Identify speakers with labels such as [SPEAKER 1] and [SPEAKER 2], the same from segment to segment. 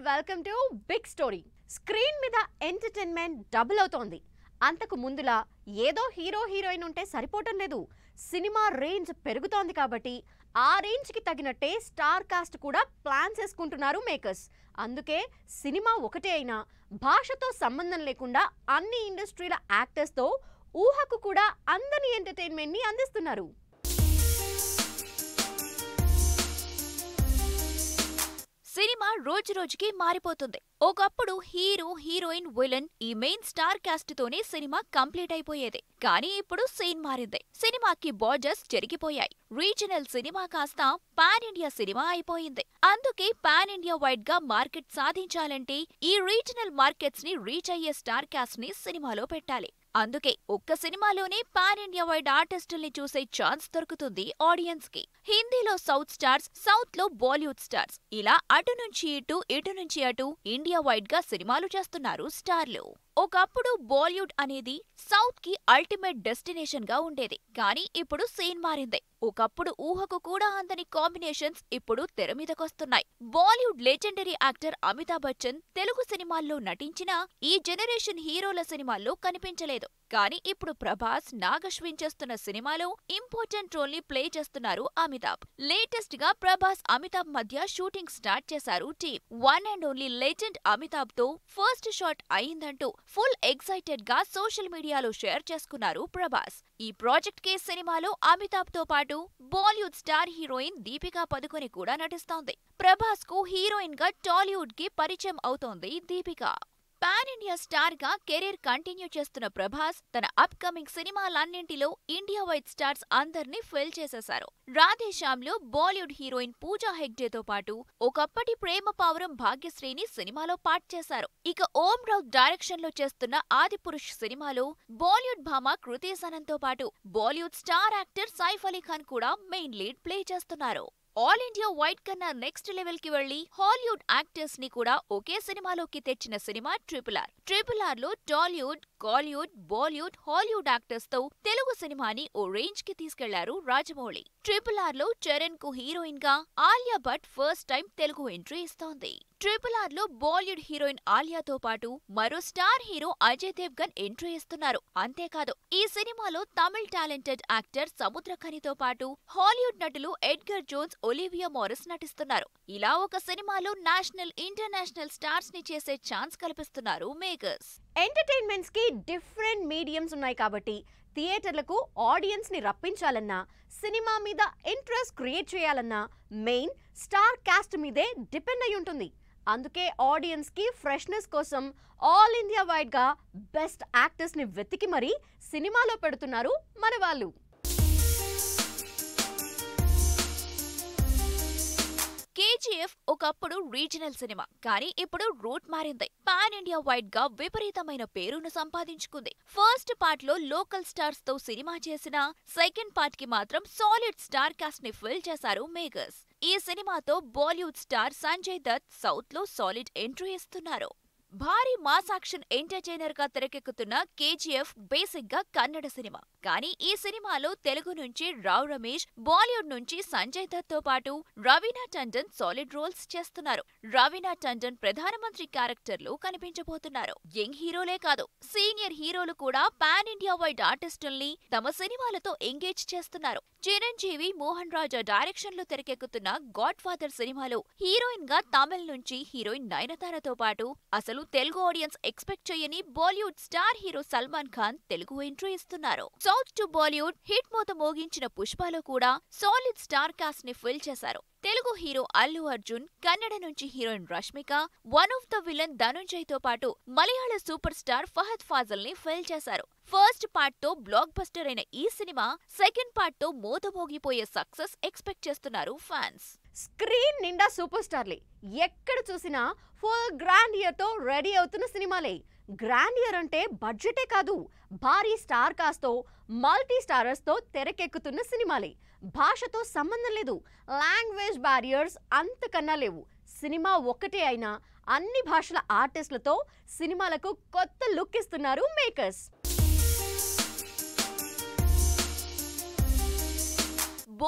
[SPEAKER 1] welcome to big story screen మీద entertainment double అవుతోంది అంతకు ముందులా ఏదో హీరో హీరోయిన్ ఉంటే సరిపోవటం లేదు సినిమా రేంజ్ పెరుగుతోంది కాబట్టి ఆ రేంజ్కి తగినట్టే స్టార్ కాస్ట్ కూడా ప్లాన్ చేసుకుంటున్నారు మేకర్స్ అందుకే సినిమా ఒకటే అయినా భాషతో సంబంధం లేకుండా అన్ని ఇండస్ట్రీల యాక్టర్స్తో ఊహకు కూడా అందని ఎంటర్టైన్మెంట్ని అందిస్తున్నారు
[SPEAKER 2] సినిమా రోజు రోజుకి మారిపోతుంది ఒకప్పుడు హీరో హీరోయిన్ విలన్ ఈ మెయిన్ స్టార్ కాస్ట్ తోనే సినిమా కంప్లీట్ అయిపోయేది కానీ ఇప్పుడు సీన్ మారింది సినిమాకి బార్డర్స్ చెరిగిపోయాయి రీజనల్ సినిమా కాస్త పాన్ ఇండియా సినిమా అయిపోయింది అందుకే పాన్ ఇండియా వైడ్ గా మార్కెట్ సాధించాలంటే ఈ రీజనల్ మార్కెట్స్ ని రీచ్ అయ్యే స్టార్ కాస్ట్ ని సినిమాలో పెట్టాలి అందుకే ఒక్క సినిమాలోనే పాన్ ఇండియా వైడ్ ఆర్టిస్టుల్ని చూసే ఛాన్స్ దొరుకుతుంది ఆడియన్స్ కి హిందీలో సౌత్ స్టార్స్ సౌత్ లో బాలీవుడ్ స్టార్స్ ఇలా అటు నుంచి ఇటు ఇటు నుంచి అటు ఇండియా వైడ్ గా సినిమాలు చేస్తున్నారు స్టార్లు ఒకప్పుడు బాలీవుడ్ అనేది సౌత్ కి అల్టిమేట్ డెస్టినేషన్ గా ఉండేది కానీ ఇప్పుడు సీన్ మారింది ఒకప్పుడు ఊహకు కూడా అందని కాంబినేషన్స్ ఇప్పుడు తెర మీదకొస్తున్నాయి Bollywood legendary actor Amitabh Bachchan Telugu సినిమాల్లో నటించినా ఈ జనరేషన్ హీరోల సినిమాల్లో కనిపించలేదు కానీ ఇప్పుడు ప్రభాస్ నాగశ్విన్ చేస్తున్న సినిమాలో ఇంపార్టెంట్ రోల్ ని ప్లే చేస్తున్నారు అమితాబ్ లేటెస్ట్ గా ప్రభాస్ అమితాబ్ మధ్య షూటింగ్ స్టార్ట్ చేశారు team one and only legend Amitabh తో ఫస్ట్ షాట్ అయిందంటూ ఫుల్ ఎక్సైటెడ్ గా సోషల్ మీడియాలో షేర్ చేసుకున్నారు ప్రభాస్ ఈ ప్రాజెక్ట్ కే సినిమాలో అమితాబ్ తో పాటు Bollywood star heroine Deepika Padukone కూడా నటిస్తోంది ప్రభాస్ కు హీరోయిన్ గా టాలీవుడ్ కి పరిచయం అవుతోంది దీపిక పాన్ ఇండియా స్టార్ గా కెరీర్ కంటిన్యూ చేస్తున్న ప్రభాస్ తన అప్ కమింగ్ సినిమాలన్నింటిలో ఇండియా వైడ్ స్టార్స్ అందర్నీ ఫిల్ చేసేశారు రాధేశ్యామ్లో బాలీవుడ్ హీరోయిన్ పూజా హెగ్డేతో పాటు ఒకప్పటి ప్రేమ పావురం భాగ్యశ్రీని సినిమాలో పార్ట్ చేశారు ఇక ఓం రావు డైరెక్షన్ లో చేస్తున్న ఆదిపురుష్ సినిమాలో బాలీవుడ్ భామ కృతి సనన్తో పాటు Bollywood star actor Saif Ali Khan కూడా మెయిన్ లీడ్ ప్లే చేస్తున్నారు ఆల్ ఇండియా వైట్ కన్నా నెక్స్ట్ లెవెల్ కి వెళ్లి హాలీవుడ్ యాక్టర్స్ ని కూడా ఒకే సినిమాలోకి తెచ్చిన cinema triple R triple R లో Tollywood Kollywood Bollywood Hollywood actors తో తెలుగు సినిమాని ఓ రేంజ్ కి తీసుకెళ్లారు రాజమౌళి ట్రిపుల్ ఆర్ లో చరణ్ కు హీరోయిన్ గా Alia Bhatt first time Telugu entry ఇస్తోంది ట్రిపుల్ ఆర్ లో బాలీవుడ్ హీరోయిన్ ఆలియాతో పాటు మరో star hero Ajay Devgn entry ఇస్తున్నారు అంతేకాదు ఈ సినిమాలో తమిళ్ టాలెంటెడ్ యాక్టర్ సముద్రఖనితో పాటు హాలీవుడ్ నటులు ఎడ్గర్ జోన్స్ ఒలివియా మారిస్ నటిస్తున్నారు ఇలా ఒక సినిమాలో నేషనల్ ఇంటర్నేషనల్ స్టార్స్ ని చేసే ఛాన్స్ కల్పిస్తున్నారు మేకర్స్
[SPEAKER 1] ఎంటర్టైన్మెంట్స్ కి డిఫరెంట్ మీడియంస్ ఉన్నాయి కాబట్టి థియేటర్లకు ఆడియన్స్ ని రప్పించాలన్నా సినిమా మీద ఇంట్రెస్ట్ క్రియేట్ చేయాలన్నా మెయిన్ స్టార్ కాస్ట్ మీదే డిపెండ్ అయి ఉంటుంది అందుకే ఆడియన్స్ కి ఫ్రెష్నెస్ కోసం ఆల్ ఇండియా వైడ్ గా బెస్ట్ యాక్టర్స్ ని వెతికి మరీ సినిమాలో పెడుతున్నారు మన వాళ్ళు
[SPEAKER 2] కేజీఎఫ్ ఒకప్పుడు రీజనల్ సినిమా కానీ ఇప్పుడు రూట్ మారింది పాన్ ఇండియా వైడ్ గా విపరీతమైన పేరును సంపాదించుకుంది ఫస్ట్ పార్ట్ లో లోకల్ స్టార్స్ తో సినిమా చేసిన సెకండ్ పార్ట్ కి మాత్రం సాలిడ్ స్టార్ కాస్ట్ ని ఫిల్ చేశారు మేకర్స్ ఈ సినిమాతో Bollywood star Sanjay Dutt south లో సాలిడ్ ఎంట్రీ ఇస్తున్నారు భారీ మాస్ యాక్షన్ ఎంటర్టైనర్ గా తెరకెక్కుతున్న కేజీఎఫ్ బేసిక్ గా కన్నడ సినిమా కానీ ఈ సినిమాలో తెలుగు నుంచి రావ్ రమేష్ బాలీవుడ్ నుంచి సంజయ్ దత్ తో పాటు రవీనా టండన్ సాలిడ్ రోల్స్ చేస్తున్నారు రవీనా టండన్ ప్రధానమంత్రి క్యారెక్టర్ లో కనిపించబోతున్నారు యంగ్ హీరోలే కాదు సీనియర్ హీరోలు కూడా పాన్ ఇండియా వైడ్ ఆర్టిస్టుల్ని తమ సినిమాలతో ఎంగేజ్ చేస్తున్నారు చిరంజీవి మోహన్ రాజా డైరెక్షన్ లో తెరకెక్కుతున్న గాడ్ ఫాదర్ సినిమాలో హీరోయిన్ గా తమిళ్ నుంచి హీరోయిన్ నయనతారతో పాటు అసలు తెలుగు ఆడియన్స్ ఎక్స్పెక్ట్ చేయని Bollywood star hero Salman Khan Telugu entry ఇస్తున్నారు సౌత్ టు బాలీవుడ్ హిట్ మోత మోగించిన పుష్పలో కూడా సాలిడ్ స్టార్ కాస్ట్ ని ఫిల్ చేశారు తెలుగు హీరో అల్లు అర్జున్ కన్నడ నుంచి heroine Rashmika one of the villain Dhananjay తో పాటు మలయాళ సూపర్ స్టార్ ఫహద్ ఫాజల్ ని ఫిల్ చేశారు ఫస్ట్ పార్ట్ తో బ్లాక్ బస్టర్ అయిన ఈ సినిమా సెకండ్ పార్ట్ తో మోతమోగిపోయే సక్సెస్ ఎక్స్పెక్ట్ చేస్తున్నారు ఫ్యాన్స్
[SPEAKER 1] స్క్రీన్ నిండా సూపర్ స్టార్లే ఎక్కడ చూసినా ఫుల్ గ్రాండ్ ఇయర్ తో రెడీ అవుతున్న సినిమాలే గ్రాండ్ ఇయర్ అంటే బడ్జెటే కాదు భారీ స్టార్ కాస్తో మల్టీ స్టారర్స్ తో తెరకెక్కుతున్న సినిమాలే భాషతో సంబంధం లేదు లాంగ్వేజ్ బ్యారియర్స్ అంతకన్నా లేవు సినిమా ఒక్కటే అయినా అన్ని భాషల ఆర్టిస్టులతో సినిమాలకు కొత్త లుక్ ఇస్తున్నారు makers
[SPEAKER 2] Bollywood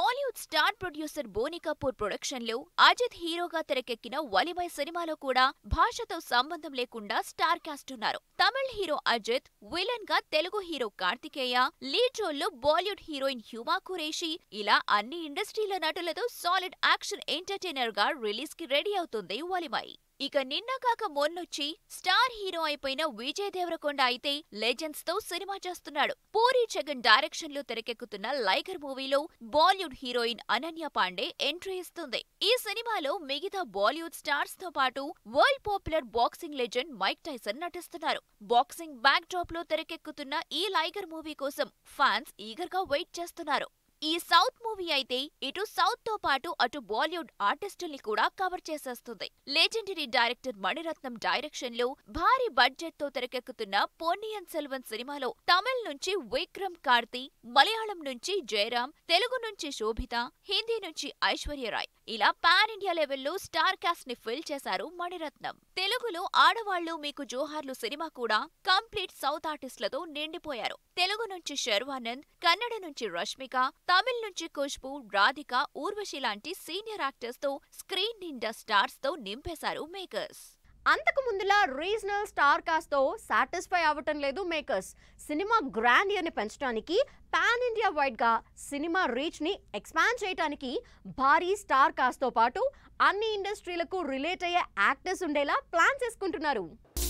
[SPEAKER 2] star producer Boney Kapoor production లో అజిత్ హీరోగా తెరకెక్కిన వలిమై సినిమాలో కూడా భాషతో సంబంధం లేకుండా స్టార్ కాస్ట్ ఉన్నారు తమిళ్ హీరో అజిత్ విలన్ గా Telugu hero Kartikeya lead role లో బాలీవుడ్ హీరోయిన్ హ్యూమా ఖురేషి ఇలా అన్ని ఇండస్ట్రీల నటులతో సాలిడ్ యాక్షన్ ఎంటర్టైనర్ గా రిలీజ్ కి రెడీ అవుతుంది వలిమై ఇక నిన్న కాక మొన్నొచ్చి స్టార్ హీరో అయిపోయిన విజయ్ దేవరకొండ అయితే లెజెండ్స్ తో సినిమా చేస్తున్నాడు పూరి జగన్ డైరెక్షన్ లో తెరకెక్కుతున్న లైగర్ మూవీలో Bollywood heroine Ananya Panday entry ఇస్తుంది ఈ సినిమాలో మిగతా బాలీవుడ్ స్టార్స్ తో పాటు world popular boxing legend Mike Tyson నటిస్తున్నారు బాక్సింగ్ బ్యాక్ డ్రాప్ లో తెరకెక్కుతున్న ఈ లైగర్ మూవీ కోసం ఫ్యాన్స్ ఈగర్ గా వెయిట్ చేస్తున్నారు ఈ సౌత్ మూవీ అయితే ఇటు సౌత్ తో పాటు అటు బాలీవుడ్ ఆర్టిస్టుల్ని కూడా కవర్ చేసేస్తుంది లెజెండరీ డైరెక్టర్ మణిరత్నం డైరెక్షన్ లో భారీ బడ్జెట్ తో తెరకెక్కుతున్న పొన్నియన్ సెల్వన్ సినిమాలో తమిళ్ నుంచి విక్రమ్ కార్తీ మలయాళం నుంచి జయరాం తెలుగు నుంచి శోభిత హిందీ నుంచి ఐశ్వర్యరాయ్ ఇలా పాన్ ఇండియా లెవెల్లో స్టార్ కాస్ట్ ని ఫిల్ చేశారు మణిరత్నం తెలుగులో ఆడవాళ్లు మీకు జోహార్లు సినిమా కూడా కంప్లీట్ సౌత్ ఆర్టిస్టులతో నిండిపోయారు తెలుగు నుంచి శర్వానంద్ కన్నడ నుంచి రష్మిక తమిళ్ నుంచి ఖుష్బు రాధిక ఊర్వశి లాంటి సీనియర్ యాక్టర్స్ తో స్క్రీన్ నిండా స్టార్స్ తో నింపేశారు మేకర్స్
[SPEAKER 1] అంతకు ముందులా రీజనల్ స్టార్ కాస్ట్ తో సాటిస్ఫై అవ్వటం లేదు మేకర్స్ సినిమా గ్రాండియర్ని పెంచడానికి పాన్ ఇండియా వైడ్ గా సినిమా రీచ్ ని ఎక్స్పాండ్ చేయడానికి భారీ స్టార్ కాస్ట్ తో పాటు అన్ని ఇండస్ట్రీలకు రిలేట్ అయ్యే యాక్టర్స్ ఉండేలా ప్లాన్ చేసుకుంటున్నారు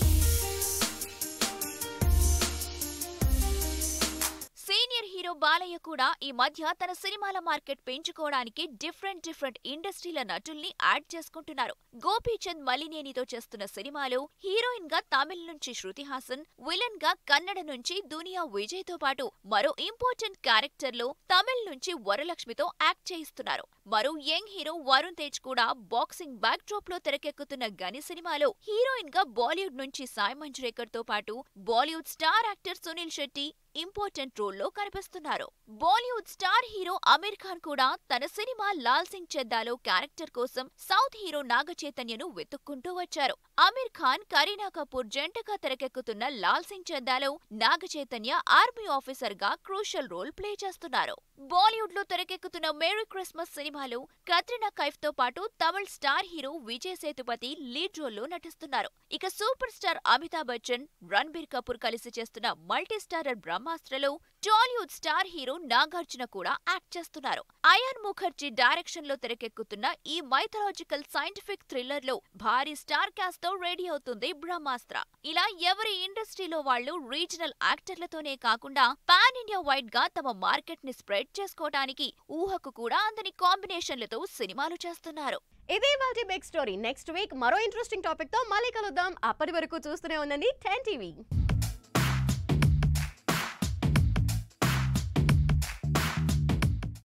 [SPEAKER 2] సీనియర్ హీరో బాలయ్య కూడా ఈ మధ్య తన సినిమాల మార్కెట్ పెంచుకోవడానికి డిఫరెంట్ డిఫరెంట్ ఇండస్ట్రీల నటుల్ని యాడ్ చేసుకుంటున్నారు గోపీచంద్ మలినేనితో చేస్తున్న సినిమాలో హీరోయిన్ గా తమిళ్ నుంచి శృతి హాసన్ విలన్ గా కన్నడ నుంచి దునియా విజయ్ తో పాటు మరో ఇంపార్టెంట్ క్యారెక్టర్ లో తమిళ్ నుంచి వరలక్ష్మితో యాక్ట్ చేయిస్తున్నారు మరో యంగ్ హీరో వరుణ్ తేజ్ కూడా బాక్సింగ్ బ్యాక్ డ్రాప్ లో తెరకెక్కుతున్న గని సినిమాలో హీరోయిన్ గా బాలీవుడ్ నుంచి సాయి మంజ్రేకర్ తో పాటు Bollywood star actor Suniel Shetty important రోల్లో కనిపిస్తున్నారు Bollywood star hero Aamir Khan కూడా తన సినిమా లాల్ సింగ్ చెద్దాలో క్యారెక్టర్ కోసం సౌత్ హీరో నాగ చైతన్యను వెతుక్కుంటూ వచ్చారు అమీర్ ఖాన్ కరీనా కపూర్ జంటగా తెరకెక్కుతున్న లాల్ సింగ్ చెద్దాలో నాగ చైతన్య ఆర్మీ ఆఫీసర్ గా క్రూషల్ రోల్ ప్లే చేస్తున్నారు బాలీవుడ్ లో తెరకెక్కుతున్న మేరీ క్రిస్మస్ సినిమాలో కత్రినా కైఫ్ తో పాటు Tamil star hero Vijay Sethupathi lead రోల్లో నటిస్తున్నారు ఇక సూపర్ స్టార్ అమితాబ్ బచ్చన్ రణబీర్ కపూర్ కలిసి చేస్తున్న మల్టీ స్టారర్ బ్రహ్మాస్త్రలో టాలీవుడ్ స్టార్ హీరో నాగార్జున కూడా యాక్ట్ చేస్తున్నారు అయాన్ ముఖర్జీ డైరెక్షన్ లో తెరకెక్కుతున్న ఈ మైథలాజికల్ సైంటిఫిక్ థ్రిల్లర్ లో భారీ స్టార్ కాస్ట్ తో రెడీ అవుతుంది బ్రహ్మాస్త్ర ఇలా ఎవరి ఇండస్ట్రీలో వాళ్ళు రీజనల్ యాక్టర్లతోనే కాకుండా పాన్ ఇండియా వైడ్ గా తమ మార్కెట్ ని స్ప్రెడ్ చేసుకోవడానికి ఊహకు కూడా అందని కాంబినేషన్లతో సినిమాలు చేస్తున్నారు
[SPEAKER 1] ఇదే వాటి బిగ్ స్టోరీ నెక్స్ట్ వీక్ మరో ఇంట్రెస్టింగ్ టాపిక్ తో మళ్ళీ కలుద్దాం అప్పటి వరకు చూస్తూనే ఉండండి టెన్ టీవీ